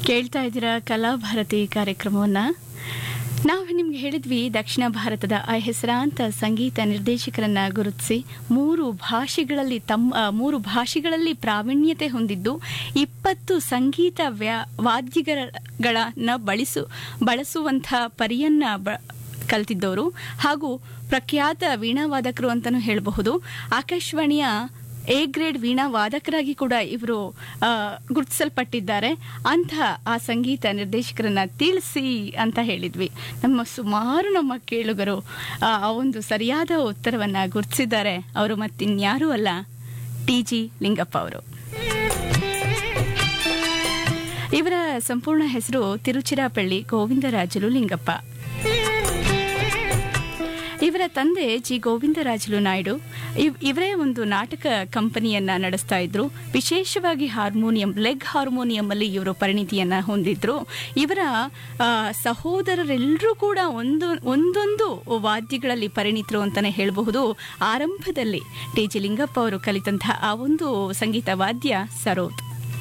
ಕೇಳ್ತಾ ಇದ್ದೀರಾ ಕಲಾಭಾರತಿ ಕಾರ್ಯಕ್ರಮವನ್ನ ನಾವು ನಿಮ್ಗೆ ಹೇಳಿದ್ವಿ ದಕ್ಷಿಣ ಭಾರತದ ಆ ಹೆಸರಾಂತ ಸಂಗೀತ ನಿರ್ದೇಶಕರನ್ನ ಗುರುತಿಸಿ ಮೂರು ಭಾಷೆಗಳಲ್ಲಿ ತಮ್ಮ ಆ, ಮೂರು ಭಾಷೆಗಳಲ್ಲಿ ಪ್ರಾವೀಣ್ಯತೆ ಹೊಂದಿದ್ದು ಇಪ್ಪತ್ತು ಸಂಗೀತ ವ್ಯಾ ವಾದ್ಯಗಳನ್ನ ಬಳಸು ಬಳಸುವಂಥ ಪರಿಯನ್ನ ಬ ಕಲ್ತಿದ್ದವರು ಹಾಗೂ ಪ್ರಖ್ಯಾತ ವೀಣಾವಾದಕರು ಅಂತಲೂ ಹೇಳಬಹುದು ಆಕಾಶವಾಣಿಯ ಎ ಗ್ರೇಡ್ ವೀಣಾ ವಾದಕರಾಗಿ ಕೂಡ ಇವರು ಗುರುತಿಸಲ್ಪಟ್ಟಿದ್ದಾರೆ ಅಂಥ ಆ ಸಂಗೀತ ನಿರ್ದೇಶಕರನ್ನ ತಿಳಿಸಿ ಅಂತ ಹೇಳಿದ್ವಿ ನಮ್ಮ ಸುಮಾರು ನಮ್ಮ ಕೇಳುಗರು ಆ ಆ ಒಂದು ಸರಿಯಾದ ಉತ್ತರವನ್ನ ಗುರುತಿಸಿದ್ದಾರೆ ಅವರು ಮತ್ತಿನ್ಯಾರೂ ಅಲ್ಲ ಟಿ ಜಿ ಲಿಂಗಪ್ಪ ಅವರು ಇವರ ಸಂಪೂರ್ಣ ಹೆಸರು ತಿರುಚಿರಾಪಳ್ಳಿ ಗೋವಿಂದರಾಜುಲು ಲಿಂಗಪ್ಪ ಇವರ ತಂದೆ ಜಿ ಗೋವಿಂದರಾಜುಲು ನಾಯ್ಡು ಇವ್- ಇವರೇ ಒಂದು ನಾಟಕ ಕಂಪನಿಯನ್ನ ನಡೆಸ್ತಾ ಇದ್ರು ವಿಶೇಷವಾಗಿ ಹಾರ್ಮೋನಿಯಂ ಲೆಗ್ ಹಾರ್ಮೋನಿಯಂ ಅಲ್ಲಿ ಇವರು ಪರಿಣಿತಿಯನ್ನ ಹೊಂದಿದ್ರು ಇವರ ಆ, ಸಹೋದರರೆಲ್ಲರೂ ಕೂಡ ಒಂದು ಒಂದೊಂದು ವಾದ್ಯಗಳಲ್ಲಿ ಪರಿಣಿತರು ಅಂತಾನೆ ಹೇಳಬಹುದು ಆರಂಭದಲ್ಲಿ ಟಿ ಜಿ ಲಿಂಗಪ್ಪ ಅವರು ಕಲಿತಂತಹ ಆ ಒಂದು ಸಂಗೀತ ವಾದ್ಯ ಸರೋದ್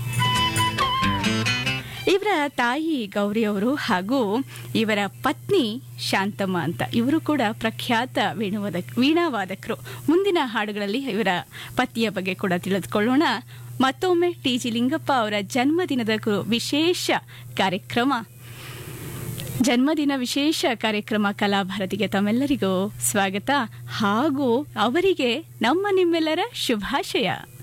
ಇವರ ತಾಯಿ ಗೌರಿ ಅವರು ಹಾಗೂ ಇವರ ಪತ್ನಿ ಶಾಂತಮ್ಮ ಅಂತ ಇವರು ಕೂಡ ಪ್ರಖ್ಯಾತ ವೀಣಾವಾದ ವೀಣಾವಾದಕರು ಮುಂದಿನ ಹಾಡುಗಳಲ್ಲಿ ಇವರ ಪತಿಯ ಬಗ್ಗೆ ಕೂಡ ತಿಳಿದುಕೊಳ್ಳೋಣ ಮತ್ತೊಮ್ಮೆ ಟಿ ಜಿ ಲಿಂಗಪ್ಪ ಅವರ ಜನ್ಮದಿನದ ಕು- ವಿಶೇಷ ಕಾರ್ಯಕ್ರಮ ಜನ್ಮದಿನ ವಿಶೇಷ ಕಾರ್ಯಕ್ರಮ ಕಲಾಭಾರತಿಗೆ ತಮ್ಮೆಲ್ಲರಿಗೂ ಸ್ವಾಗತ ಹಾಗೂ ಅವರಿಗೆ ನಮ್ಮ ನಿಮ್ಮೆಲ್ಲರ ಶುಭಾಶಯ